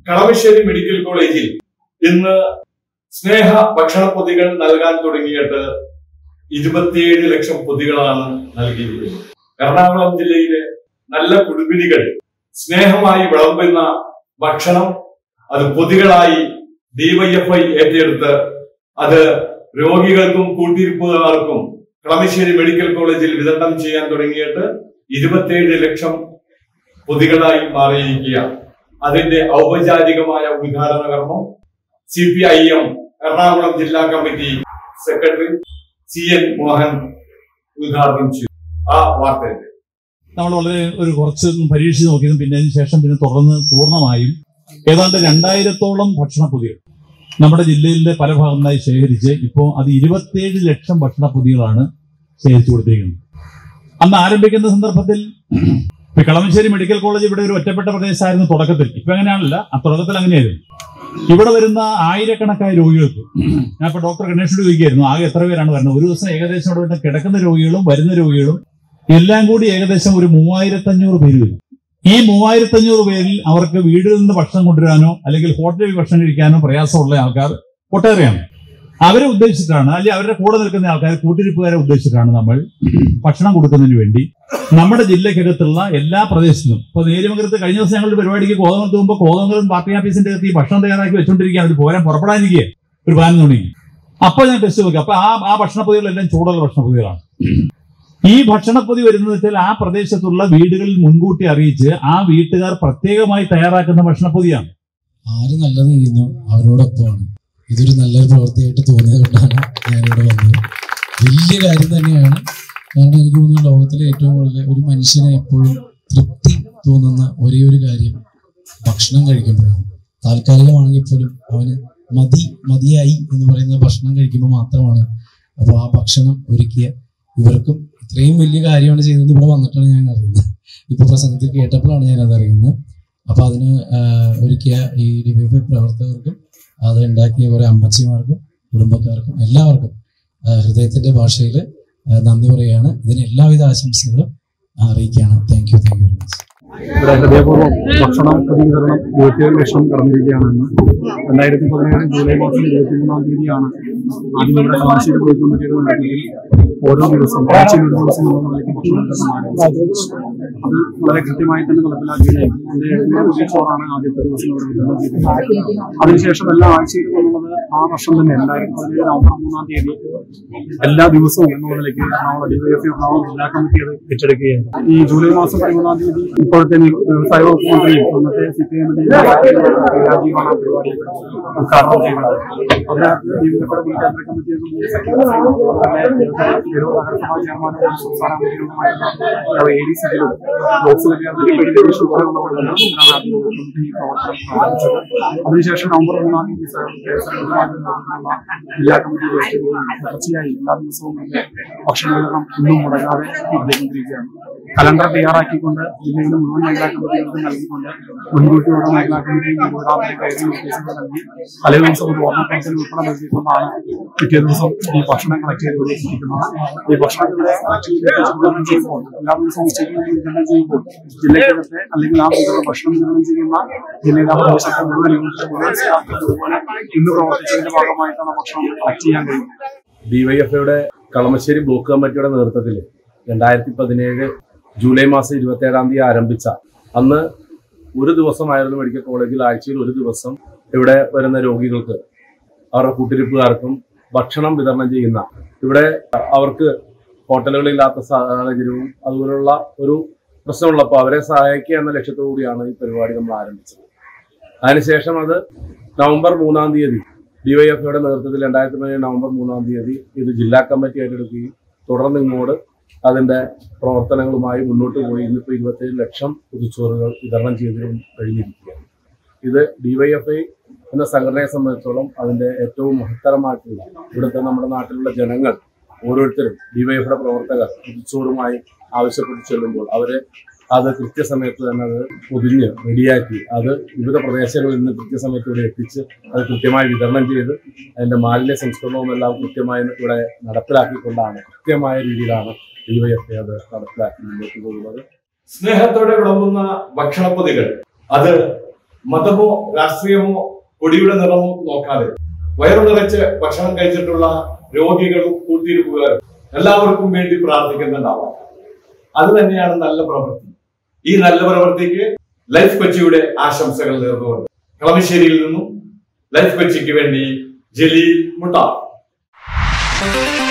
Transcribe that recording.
Kalamassery medical കോളേജിൽ ഇന്ന് സ്നേഹ ഭക്ഷണ പൊതികൾ നൽകാൻ തുടങ്ങിയിട്ട് ഇരുപത്തിയേഴ് ലക്ഷം പൊതികളാണ് നൽകിയിരിക്കുന്നത് എറണാകുളം ജില്ലയിലെ നല്ല കുടുംബിനികൾ സ്നേഹമായി വിളമ്പുന്ന ഭക്ഷണം അത് പൊതികളായി ഡിവൈഎഫ്ഐ ഏറ്റെടുത്ത് അത് രോഗികൾക്കും കൂട്ടിരിപ്പുകാർക്കും കളമശ്ശേരി മെഡിക്കൽ കോളേജിൽ വിതരണം ചെയ്യാൻ തുടങ്ങിയിട്ട് ഇരുപത്തിയേഴ് ലക്ഷം പൊതികളായി മാറിയിരിക്കുക അതിന്റെ ഔപചാരികമായ ഉദ്ഘാടന കർമ്മം C P I M Ernakulam ജില്ലാ committee secretary C N Mohan ഉദ്ഘാടനം ചെയ്തു ആ വാർത്തയുടെ നമ്മൾ വളരെ ഒരു കുറച്ച് പരീക്ഷിച്ച് നോക്കിയതും പിന്നെ അതിന് ശേഷം പിന്നെ തുടർന്ന് പൂർണ്ണമായും ഏതാണ്ട് രണ്ടായിരത്തോളം ഭക്ഷണ പൊതികൾ നമ്മുടെ ജില്ലയിലെ പല ഭാഗങ്ങളായി ശേഖരിച്ച് ഇപ്പോൾ അത് ഇരുപത്തിയേഴ് ലക്ഷം ഭക്ഷണ പൊതികളാണ് ശേഖരിച്ചു കൊടുത്തിരിക്കുന്നത് അന്ന് ആരംഭിക്കുന്ന സന്ദർഭത്തിൽ ഇപ്പൊ കളമശ്ശേരി മെഡിക്കൽ കോളേജ് ഇവിടെ ഒരു ഒറ്റപ്പെട്ട പ്രദേശമായിരുന്നു തുടക്കത്തിൽ ഇപ്പൊ അങ്ങനെയാണല്ല ആ തുടക്കത്തിൽ അങ്ങനെയായിരുന്നു ഇവിടെ വരുന്ന ആയിരക്കണക്കായ രോഗികൾക്ക് ഞാൻ ഇപ്പൊ ഡോക്ടർ ഗണേഷോട് ചോദിക്കുകയായിരുന്നു ആകെ എത്ര പേരാണ് വരുന്നത് ഒരു ദിവസം ഏകദേശം ഇവിടെ വരുന്ന കിടക്കുന്ന രോഗികളും വരുന്ന രോഗികളും എല്ലാം കൂടി ഏകദേശം ഒരു മൂവായിരത്തി അഞ്ഞൂറ് പേര് വരും ഈ മൂവായിരത്തി അഞ്ഞൂറ് പേരിൽ അവർക്ക് വീട്ടിൽ നിന്ന് ഭക്ഷണം കൊണ്ടുവരാനോ അല്ലെങ്കിൽ ഹോട്ടലിൽ ഭക്ഷണം കഴിക്കാനോ പ്രയാസമുള്ള ആൾക്കാർ ഒട്ടേറെയാണ് അവരെ ഉദ്ദേശിച്ചിട്ടാണ് അല്ലെങ്കിൽ അവരുടെ കൂടെ നിൽക്കുന്ന ആൾക്കാർ കൂട്ടിരിപ്പുകാരെ ഉദ്ദേശിച്ചിട്ടാണ് നമ്മൾ ഭക്ഷണം കൊടുക്കുന്നതിന് വേണ്ടി നമ്മുടെ ജില്ലക്കകത്തുള്ള എല്ലാ പ്രദേശത്തും ഇപ്പൊ നേര്യമംഗലത്ത് കഴിഞ്ഞ ദിവസം ഞങ്ങളുടെ പരിപാടിക്ക് കോതമംഗലത്ത് പോകുമ്പോൾ കോതമംഗലം പാർട്ടി ഓഫീസിന്റെ അകത്ത് ഈ ഭക്ഷണം തയ്യാറാക്കി വെച്ചുകൊണ്ടിരിക്കുകയാണ് ഇത് പോരാൻ പുറപ്പെടാനിരിക്കുക ഒരു പാൻ തുണി അപ്പൊ ഞാൻ ടെസ്റ്റ് നോക്കി അപ്പൊ ആ ആ ഭക്ഷണപ്പൊതികളെല്ലാം ചൂടുള്ള ഭക്ഷണപ്പൊതികളാണ് ഈ ഭക്ഷണപ്പൊതി വരുന്നത് വെച്ചാൽ ആ പ്രദേശത്തുള്ള വീടുകളിൽ മുൻകൂട്ടി അറിയിച്ച് ആ വീട്ടുകാർ പ്രത്യേകമായി തയ്യാറാക്കുന്ന ഭക്ഷണപ്പൊതിയാണ് ആര് നല്ലത് ചെയ്യുന്നു അവരോടൊപ്പമാണ് ഇതൊരു നല്ലൊരു പ്രവൃത്തിയായിട്ട് തോന്നിയത് കൊണ്ടാണ് ഞാനിവിടെ വന്നത് വലിയ കാര്യം തന്നെയാണ് കാരണം എനിക്ക് തോന്നുന്നു ലോകത്തിലെ ഏറ്റവും കൂടുതൽ ഒരു മനുഷ്യനെ എപ്പോഴും തൃപ്തി തോന്നുന്ന ഒരേ ഒരു കാര്യം ഭക്ഷണം കഴിക്കുമ്പോഴാണ് താൽക്കാലികമാണെങ്കിൽ പോലും അവന് മതി മതിയായി എന്ന് പറയുന്ന ഭക്ഷണം കഴിക്കുമ്പോൾ മാത്രമാണ് അപ്പോൾ ആ ഭക്ഷണം ഒരുക്കിയ ഇവർക്കും ഇത്രയും വലിയ കാര്യമാണ് ചെയ്തത് ഇവിടെ വന്നിട്ടാണ് ഞാൻ അറിയുന്നത് ഇപ്പൊ പ്രസംഗത്തിൽ കേട്ടപ്പോഴാണ് ഞാൻ അത് അറിയുന്നത് അപ്പൊ അതിന് ആഹ്, ഒരുക്കിയ ഈ ഡിവൈഎഫ്ഐ പ്രവർത്തകർക്കും അത് ഉണ്ടാക്കിയ കുറെ അമ്മച്ചിമാർക്കും കുടുംബക്കാർക്കും എല്ലാവർക്കും ആഹ്, ഹൃദയത്തിന്റെ ഭാഷയിൽ നന്ദി പറയുകയാണ് ഇതിന് എല്ലാവിധ ആശംസകളും അറിയിക്കുകയാണ് thank you thank you very much ഇവിടെ ഹൃദയപൂർവ്വം ഭക്ഷണം പൊതുവിതരണം ഇരുപത്തിയേഴ് ലക്ഷം കടന്നിരിക്കുകയാണെന്ന് രണ്ടായിരത്തി പതിനേഴ് ജൂലൈ മാസം ഇരുപത്തിമൂന്നാം തീയതിയാണ് ആദ്യം ഇവിടെ കളമശ്ശേരി പോയി കമ്മിറ്റിയുടെ നേതൃത്വത്തിൽ ഓരോ ദിവസം ആഴ്ചയിൽ ഒരു ദിവസം എന്ന നിലയ്ക്ക് ഭക്ഷണം വിതരണം ആരംഭിച്ചത് അത് വളരെ കൃത്യമായി തന്നെ നടപ്പിലാക്കുകയും അതിന്റെ എഴുന്നൂറ് ചോറാണ് ആദ്യത്തെ ദിവസം ഇവിടെ വിതരണം ചെയ്തത് അതിനുശേഷം എല്ലാ ആഴ്ചയിലും എന്നുള്ളത് ആ വർഷം തന്നെ രണ്ടായിരത്തി പതിനേഴ് നവംബർ മൂന്നാം തീയതി എല്ലാ ദിവസവും എന്നുള്ള നിലയ്ക്ക് എറണാകുളം ഡിവൈഎഫ്ഐ എറണാകുളം ജില്ലാ കമ്മിറ്റി അത് ഏറ്റെടുക്കുകയാണ് ഈ ജൂലൈ മാസം പതിമൂന്നാം തീയതി ഇപ്പോഴത്തെ നി- വ്യവസായ വകുപ്പ് മന്ത്രിയും അന്നത്തെ സി പി എമ്മിന്റെ രാജീവാണ് ആ പരിപാടി ഉദ്ഘാടനം ചെയ്യുന്നത് അതിന് ഡിവൈഎഫ്ഐയുടെ മുൻ കേന്ദ്ര കമ്മിറ്റി അംഗം വി. എസ്. അഖിലേന്ത്യാ അതുപോലെ തിരൂർ നഗരസഭാ ചെയർമാനും സംസ്ഥാന അധ്യക്ഷനുമായിരുന്ന എ ഡി സിയിലും ലോക്സഭ കേരളത്തിൽ ഉൾപ്പെടെയുള്ളവരാണ് ഇതിനാണ് ആദ്യം കമ്മിറ്റി ഈ പ്രവർത്തനം ആരംഭിച്ചത് അതിനുശേഷം നവംബർ മൂന്നാം തീയതി ജില്ലാ കമ്മിറ്റി രജിസ്റ്ററുകയും തുടർച്ചയായി എല്ലാ ദിവസവും തന്നെ ഭക്ഷണ വിതരണം ഇന്നും മുടങ്ങാതെ നടത്തിക്കൊണ്ടിരിക്കുകയാണ് കലണ്ടർ തയ്യാറാക്കിക്കൊണ്ട് ജില്ലയിലെ മുഴുവൻ മേഖലാ കമ്മിറ്റികൾക്കും നൽകിക്കൊണ്ട് മുൻകൂട്ടി ഓരോ മേഖലാ കമ്മിറ്റിയും വിഭാഗം കയറി നിർദ്ദേശങ്ങൾ നൽകി തലേ ദിവസം ഒരു ഓർമ്മ പെൻഷൻ ഉൾപ്പെടെ നൽകിക്കൊണ്ടാണ് പിറ്റേ ദിവസം ഈ ഭക്ഷണം കളക്ട് ചെയ്ത് ഇവിടെ എത്തിക്കുന്നത് ഈ ഭക്ഷണം ഇവിടെ കളക്ട് ചെയ്ത് വിതരണം ചെയ്യുമ്പോൾ എല്ലാ ദിവസവും ഉച്ചയ്ക്ക് വേണ്ടി വിതരണം ചെയ്യുമ്പോൾ ജില്ലയ്ക്കകത്തെ അല്ലെങ്കിൽ ആ വീട്ടിലുള്ള ഭക്ഷണം വിതരണം ചെയ്യുന്ന ജില്ലയിലെ ആ പ്രദേശത്തെ മുഴുവൻ യൂണിറ്റ് മുഴുവൻ സ്റ്റാഫ് അതുപോലെ ഇന്ന് പ്രവർത്തിച്ചതിന്റെ ഭാഗമായിട്ടാണ് ഭക്ഷണം കളക്ട് ചെയ്യാൻ കഴിയുന്നത് ഡിവൈഎഫ്ഐയുടെ കളമശ്ശേരി ബ്ലോക്ക് കമ്മിറ്റിയുടെ നേതൃത്വത്തിൽ രണ്ടായിരത്തി പതിനേഴ് ജൂലൈ മാസം ഇരുപത്തേഴാം തീയതി ആരംഭിച്ച അന്ന് ഒരു ദിവസമായിരുന്നു മെഡിക്കൽ കോളേജിൽ ആഴ്ചയിൽ ഒരു ദിവസം ഇവിടെ വരുന്ന രോഗികൾക്ക് അവരുടെ കൂട്ടിരിപ്പുകാർക്കും ഭക്ഷണം വിതരണം ചെയ്യുന്ന ഇവിടെ അവർക്ക് ഹോട്ടലുകളില്ലാത്ത സാഹചര്യവും അതുപോലുള്ള ഒരു പ്രശ്നമുള്ളപ്പോൾ അവരെ സഹായിക്കുക എന്ന ലക്ഷ്യത്തോടു കൂടിയാണ് ഈ പരിപാടി നമ്മൾ ആരംഭിച്ചത് അതിനുശേഷം അത് നവംബർ മൂന്നാം തീയതി ഡിവൈഎഫ്ഐയുടെ നേതൃത്വത്തിൽ രണ്ടായിരത്തി പതിനേഴ് നവംബർ മൂന്നാം തീയതി ഇത് ജില്ലാ കമ്മിറ്റി ഏറ്റെടുക്കുകയും തുടർന്ന് ഇങ്ങോട്ട് അതിന്റെ പ്രവർത്തനങ്ങളുമായി മുന്നോട്ട് പോയി ഇന്നിപ്പോൾ ഇരുപത്തേഴ് ലക്ഷം പൊതുച്ചോറുകൾ വിതരണം ചെയ്ത് കഴിഞ്ഞിരിക്കുകയാണ് ഇത് ഡിവൈഎഫ്ഐ എന്ന സംഘടനയെ സംബന്ധിച്ചോളം അതിന്റെ ഏറ്റവും മഹത്തരമായിട്ടുള്ള ഇവിടുത്തെ നമ്മുടെ നാട്ടിലുള്ള ജനങ്ങൾ ഓരോരുത്തരും ഡിവൈഎഫ്ഐയുടെ പ്രവർത്തകർ പൊതുച്ചോറുമായി ആവശ്യപ്പെട്ട് ചെല്ലുമ്പോൾ അവരെ അത് കൃത്യസമയത്ത് തന്നെ അത് പൊതിഞ്ഞ് റെഡിയാക്കി അത് വിവിധ പ്രദേശങ്ങളിൽ നിന്ന് കൃത്യസമയത്ത് ഇവിടെ എത്തിച്ച് അത് കൃത്യമായി വിതരണം ചെയ്ത് അതിന്റെ മാലിന്യ സംസ്കരണവും എല്ലാം കൃത്യമായി ഇവിടെ നടപ്പിലാക്കിക്കൊണ്ടാണ് കൃത്യമായ രീതിയിലാണ് ഡിവൈഎഫ്ഐ അത് നടപ്പിലാക്കി മുന്നോട്ട് പോകുന്നത് സ്നേഹത്തോടെ വിളമ്പുന്ന ഭക്ഷണപ്പൊതികൾ അത് മതമോ രാഷ്ട്രീയമോ കൊടിയുടെ നിറമോ നോക്കാതെ വയറു നിറച്ച് ഭക്ഷണം കഴിച്ചിട്ടുള്ള രോഗികളും കൂട്ടിയിരിപ്പുകാരും എല്ലാവർക്കും വേണ്ടി പ്രാർത്ഥിക്കുന്നുണ്ടാവാം അത് തന്നെയാണ് നല്ല പ്രവൃത്തി ഈ നല്ല പ്രവൃത്തിക്ക് ലൈഫ് കൊച്ചിയുടെ ആശംസകൾ നേർന്നുകൊണ്ട് കളമശ്ശേരിയിൽ നിന്നും ലൈഫ് കൊച്ചിക്ക് വേണ്ടി ജലീൽ മുട്ട